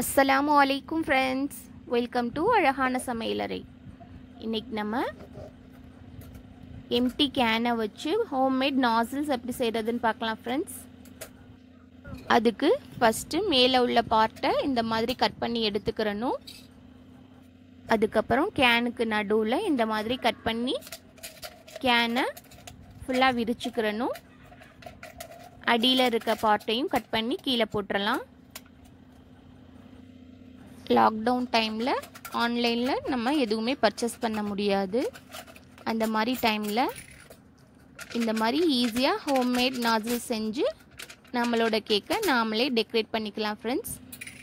அஸ்ஸலாமு அலைக்கும் friends welcome to அழகான சமையலறை இன்னைக்கு நம்ம எம்டி கேனை வச்சு ஹோம்மேட் நாசில்ஸ் எப்படி செய்கிறதுன்னு பார்க்கலாம் ஃப்ரெண்ட்ஸ் அதுக்கு ஃபஸ்ட்டு மேலே உள்ள பார்ட்டை இந்த மாதிரி கட் பண்ணி எடுத்துக்கிறணும் அதுக்கப்புறம் கேனுக்கு நடுவில் இந்த மாதிரி கட் பண்ணி கேனை ஃபுல்லாக விரிச்சுக்கிறணும் அடியில் இருக்க பார்ட்டையும் கட் பண்ணி கீழே போட்டுடலாம் லாக்டவுன் டைமில் ஆன்லைனில் நம்ம எதுவுமே பர்ச்சேஸ் பண்ண முடியாது அந்த மாதிரி டைமில் இந்த மாதிரி ஈஸியாக ஹோம்மேட் நாசில் செஞ்சு நம்மளோட கேக்கை நாமளே டெக்கரேட் பண்ணிக்கலாம் ஃப்ரெண்ட்ஸ்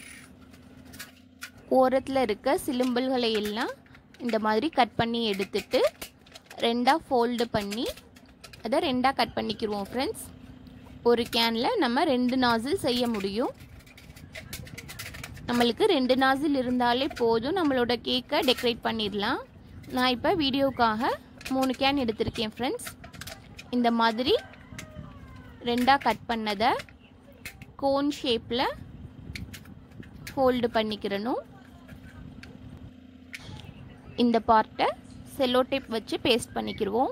ஓரத்தில் இருக்க சிலும்பல்களை எல்லாம் இந்த மாதிரி கட் பண்ணி எடுத்துட்டு ரெண்டாக ஃபோல்டு பண்ணி அதை ரெண்டாக கட் பண்ணிக்கிடுவோம் ஃப்ரெண்ட்ஸ் ஒரு கேனில் நம்ம ரெண்டு நாசில் செய்ய முடியும் நம்மளுக்கு ரெண்டு நாசில் இருந்தாலே போதும் நம்மளோட கேக்கை டெக்கரேட் பண்ணிடலாம் நான் இப்போ வீடியோக்காக மூணு கேன் எடுத்திருக்கேன் ஃப்ரெண்ட்ஸ் இந்த மாதிரி ரெண்டாக கட் பண்ணதை கோன் ஷேப்பில் ஃபோல்டு பண்ணிக்கிறணும் இந்த பார்ட்டை செல்லோ டேப் வச்சு பேஸ்ட் பண்ணிக்கிடுவோம்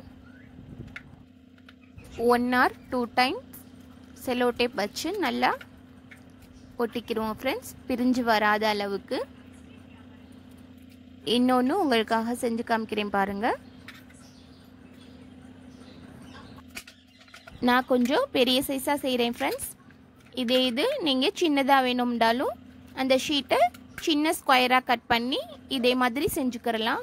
one or two time cello tape வச்சு நல்லா ஒட்டிக்கிடுவோம் ஃப்ரெண்ட்ஸ் பிரிஞ்சு வராத அளவுக்கு இன்னொன்று உங்களுக்காக செஞ்சு காமிக்கிறேன் பாருங்கள் நான் கொஞ்சம் பெரிய சைஸாக செய்கிறேன் ஃப்ரெண்ட்ஸ் இதே இது நீங்கள் சின்னதாக வேணும்னாலும் அந்த ஷீட்டை சின்ன ஸ்கொயராக கட் பண்ணி இதே மாதிரி செஞ்சுக்கிறலாம்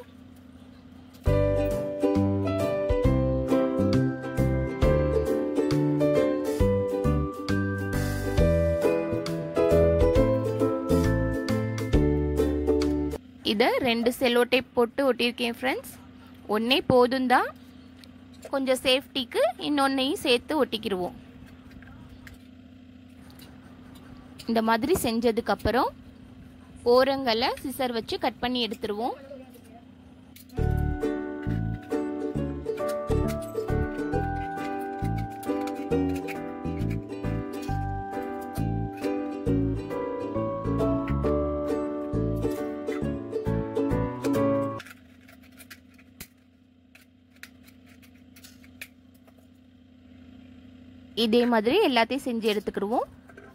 இதை ரெண்டு செல்லோ டேப் போட்டு ஒட்டியிருக்கேன் ஃப்ரெண்ட்ஸ் ஒன்றே போதும் தான் கொஞ்சம் சேஃப்டிக்கு இன்னொன்னையும் சேர்த்து ஒட்டிக்கிடுவோம் இந்த மாதிரி செஞ்சதுக்கப்புறம் ஓரங்களை சிசர் வச்சு கட் பண்ணி எடுத்துருவோம் இதே மாதிரி எல்லாத்தையும் செஞ்சு எடுத்துக்கிடுவோம்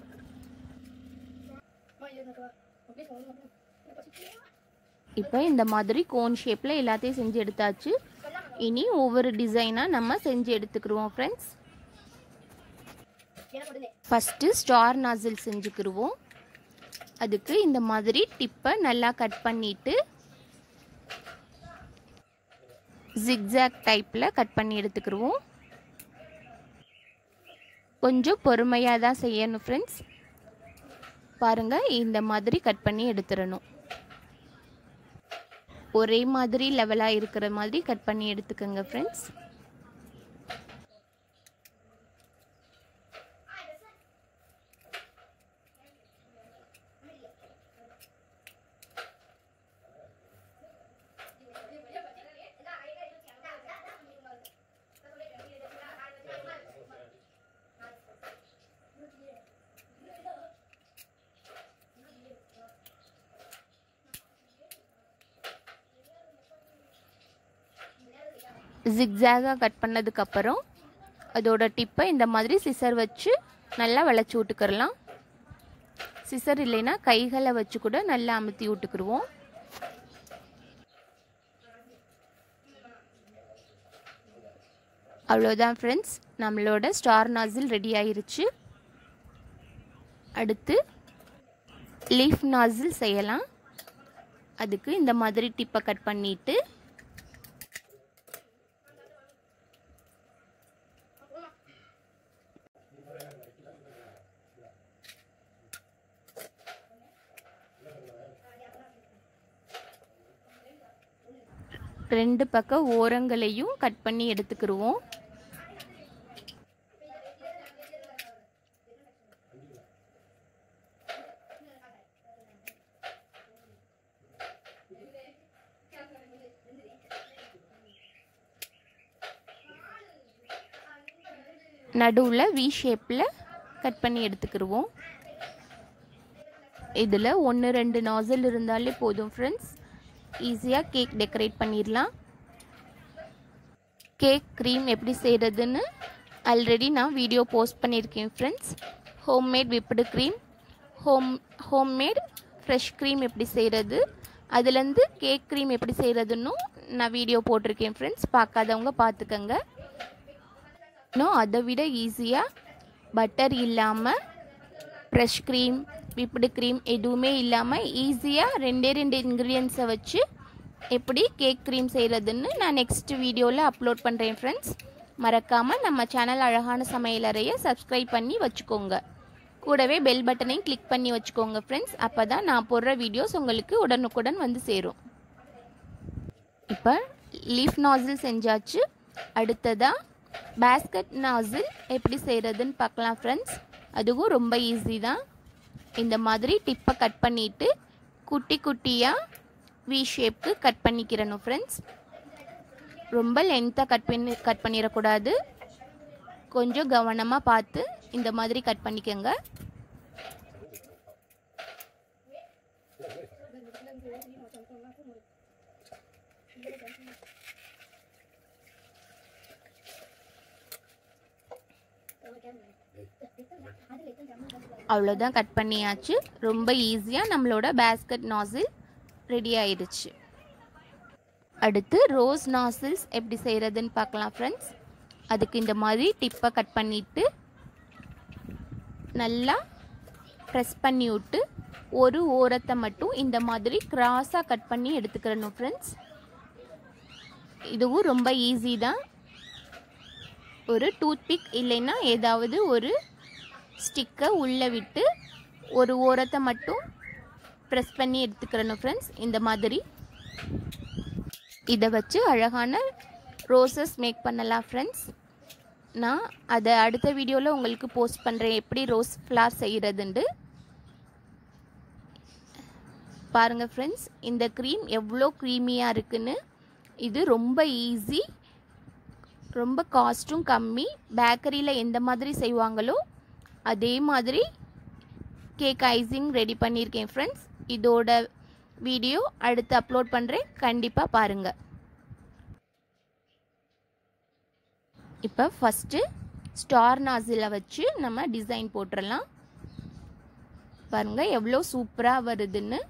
இப்போ இந்த மாதிரி கோன் ஷேப்பில் எல்லாத்தையும் செஞ்சு எடுத்தாச்சு இனி ஒவ்வொரு டிசைனாக நம்ம செஞ்சு எடுத்துக்கிடுவோம் ஃப்ரெண்ட்ஸ் ஃபஸ்ட்டு ஸ்டார் நாசில் செஞ்சுக்கிடுவோம் அதுக்கு இந்த மாதிரி டிப்பை நல்லா கட் பண்ணிவிட்டு ஜிக்ஸாக் டைப்பில் கட் பண்ணி எடுத்துக்கிடுவோம் கொஞ்சம் பொறுமையாக தான் செய்யணும் ஃப்ரெண்ட்ஸ் பாருங்கள் இந்த மாதிரி கட் பண்ணி எடுத்துடணும் ஒரே மாதிரி லெவலாக இருக்கிற மாதிரி கட் பண்ணி எடுத்துக்கோங்க ஃப்ரெண்ட்ஸ் ஜிக்ஸாகாக கட் பண்ணதுக்கப்புறம் அதோட டிப்பை இந்த மாதிரி சிசர் வச்சு நல்லா வளைச்சி விட்டுக்கிறலாம் சிசர் இல்லைன்னா கைகளை வச்சு கூட நல்லா அமுத்தி விட்டுக்குருவோம் அவ்வளோதான் ஃப்ரெண்ட்ஸ் நம்மளோட ஸ்டார் நாசில் ரெடி ஆயிருச்சு அடுத்து லீஃப் நாசில் செய்யலாம் அதுக்கு இந்த மாதிரி டிப்பை கட் பண்ணிவிட்டு ரெண்டு பக்க ஓரங்களையும் கட் பண்ணி எடுத்துக்கிடுவோம் நடுவில் வி ஷேப்பில் கட் பண்ணி எடுத்துக்கிடுவோம் இதில் ஒன்று ரெண்டு நாசல் இருந்தாலே போதும் ஃப்ரெண்ட்ஸ் ஈஸியாக கேக் டெக்கரேட் பண்ணிடலாம் கேக் க்ரீம் எப்படி செய்கிறதுன்னு ஆல்ரெடி நான் வீடியோ போஸ்ட் பண்ணியிருக்கேன் friends homemade whipped cream home homemade fresh cream எப்படி செய்கிறது அதுலேருந்து கேக் க்ரீம் எப்படி செய்கிறதுன்னு நான் வீடியோ போட்டிருக்கேன் ஃப்ரெண்ட்ஸ் பார்க்காதவங்க பார்த்துக்கங்க இன்னும் அதை விட ஈஸியாக பட்டர் இல்லாமல் ஃப்ரெஷ் க்ரீம் விப்டு க்ரீம் எதுவுமே இல்லாமல் ஈஸியாக ரெண்டே ரெண்டு இன்க்ரீடியன்ஸை வச்சு எப்படி கேக் க்ரீம் செய்கிறதுன்னு நான் நெக்ஸ்ட் வீடியோவில் அப்லோட் பண்ணுறேன் ஃப்ரெண்ட்ஸ் மறக்காமல் நம்ம சேனல் அழகான சமையலறையை சப்ஸ்கிரைப் பண்ணி வச்சுக்கோங்க கூடவே பெல் பட்டனையும் கிளிக் பண்ணி வச்சுக்கோங்க ஃப்ரெண்ட்ஸ் அப்போ தான் நான் போடுற வீடியோஸ் உங்களுக்கு உடனுக்குடன் வந்து சேரும் இப்போ லீஃப் நாசில் செஞ்சாச்சு அடுத்ததாக பேஸ்கட் நாசில் எப்படி செய்கிறதுன்னு பார்க்கலாம் ஃப்ரெண்ட்ஸ் அதுவும் ரொம்ப ஈஸி தான் இந்த மாதிரி டிப்பை கட் பண்ணிவிட்டு குட்டி குட்டியாக வி ஷேப்க்கு கட் பண்ணிக்கிறணும் ஃப்ரெண்ட்ஸ் ரொம்ப லென்த்தாக கட் பண்ணி கட் பண்ணிடக்கூடாது கொஞ்சம் கவனமாக பார்த்து இந்த மாதிரி கட் பண்ணிக்கோங்க அவ்வளோதான் கட் பண்ணியாச்சு ரொம்ப ஈஸியாக நம்மளோட பேஸ்கட் நாசில் ரெடி ஆயிடுச்சு அடுத்து ரோஸ் நாசில்ஸ் எப்படி செய்கிறதுன்னு பார்க்கலாம் ஃப்ரெண்ட்ஸ் அதுக்கு இந்த மாதிரி டிப்பை கட் பண்ணிவிட்டு நல்லா ப்ரெஸ் பண்ணி விட்டு ஒரு ஓரத்தை மட்டும் இந்த மாதிரி கிராஸாக கட் பண்ணி எடுத்துக்கிறணும் ஃப்ரெண்ட்ஸ் இதுவும் ரொம்ப ஈஸி தான் ஒரு டூத்பிக் இல்லைன்னா ஏதாவது ஒரு ஸ்டிக்கை உள்ளே விட்டு ஒரு ஓரத்தை மட்டும் ப்ரெஸ் பண்ணி எடுத்துக்கிறணும் ஃப்ரெண்ட்ஸ் இந்த மாதிரி இதை வச்சு அழகான ரோசஸ் மேக் பண்ணலாம் ஃப்ரெண்ட்ஸ் நான் அதை அடுத்த வீடியோவில் உங்களுக்கு போஸ்ட் பண்ணுறேன் எப்படி ரோஸ் ஃப்ளார் செய்கிறதுண்டு பாருங்கள் ஃப்ரெண்ட்ஸ் இந்த க்ரீம் எவ்வளோ க்ரீமியாக இருக்குன்னு இது ரொம்ப ஈஸி ரொம்ப காஸ்ட்டும் கம்மி பேக்கரியில் எந்த மாதிரி செய்வாங்களோ அதே மாதிரி கேக் ஐசிங் ரெடி பண்ணியிருக்கேன் ஃப்ரெண்ட்ஸ் இதோட வீடியோ அடுத்து அப்லோட் பண்ணுறேன் கண்டிப்பாக பாருங்கள் இப்போ ஃபஸ்ட்டு ஸ்டார் நாசிலை வச்சு நம்ம டிசைன் போட்டுடலாம் பாருங்கள் எவ்வளோ சூப்பராக வருதுன்னு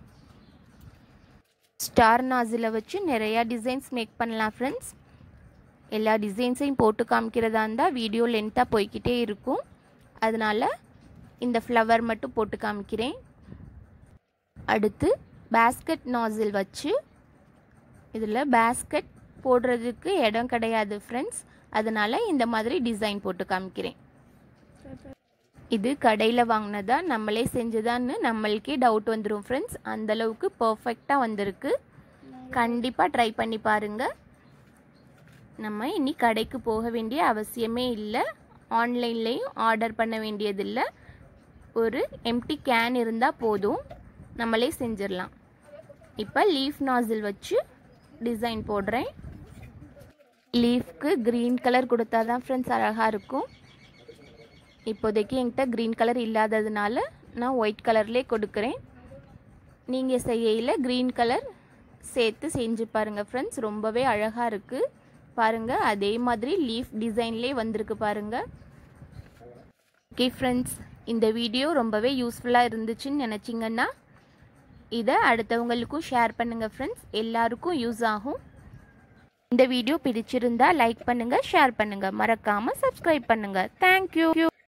ஸ்டார் நாசிலை வச்சு நிறையா டிசைன்ஸ் மேக் பண்ணலாம் ஃப்ரெண்ட்ஸ் எல்லா டிசைன்ஸையும் போட்டு காமிக்கிறதா இருந்தால் வீடியோ லென்த்தாக போய்கிட்டே இருக்கும் அதனால் இந்த ஃப்ளவர் மட்டும் போட்டு காமிக்கிறேன் அடுத்து பேஸ்கட் நாசில் வச்சு இதில் பேஸ்கட் போடுறதுக்கு இடம் கிடையாது ஃப்ரெண்ட்ஸ் அதனால் இந்த மாதிரி டிசைன் போட்டு காமிக்கிறேன் இது கடையில் வாங்கினதா நம்மளே செஞ்சதான்னு நம்மளுக்கே டவுட் வந்துடும் ஃப்ரெண்ட்ஸ் அந்தளவுக்கு பர்ஃபெக்டாக வந்திருக்கு கண்டிப்பாக ட்ரை பண்ணி பாருங்கள் நம்ம இனி கடைக்கு போக வேண்டிய அவசியமே இல்லை ஆன்லைன்லேயும் ஆர்டர் பண்ண வேண்டியதில்லை ஒரு எம்டி கேன் இருந்தால் போதும் நம்மளே செஞ்சிடலாம் இப்போ லீஃப் நாசில் வச்சு டிசைன் போடுறேன் லீஃப்க்கு க்ரீன் கலர் கொடுத்தா தான் ஃப்ரெண்ட்ஸ் அழகாக இருக்கும் இப்போதைக்கு என்கிட்ட க்ரீன் கலர் இல்லாததுனால நான் ஒயிட் கலர்லேயே கொடுக்குறேன் நீங்கள் செய்யையில் க்ரீன் கலர் சேர்த்து செஞ்சு பாருங்கள் ஃப்ரெண்ட்ஸ் ரொம்பவே அழகாக இருக்குது பாருங்கள் அதே மாதிரி லீஃப் டிசைன்லேயே வந்திருக்கு பாருங்கள் ஓகே ஃப்ரெண்ட்ஸ் இந்த வீடியோ ரொம்பவே யூஸ்ஃபுல்லாக இருந்துச்சுன்னு நினச்சிங்கன்னா இதை அடுத்தவங்களுக்கும் ஷேர் பண்ணுங்கள் ஃப்ரெண்ட்ஸ் எல்லாருக்கும் யூஸ் ஆகும் இந்த வீடியோ பிடிச்சிருந்தா லைக் பண்ணுங்கள் ஷேர் பண்ணுங்கள் மறக்காமல் சப்ஸ்கிரைப் பண்ணுங்கள் தேங்க்யூ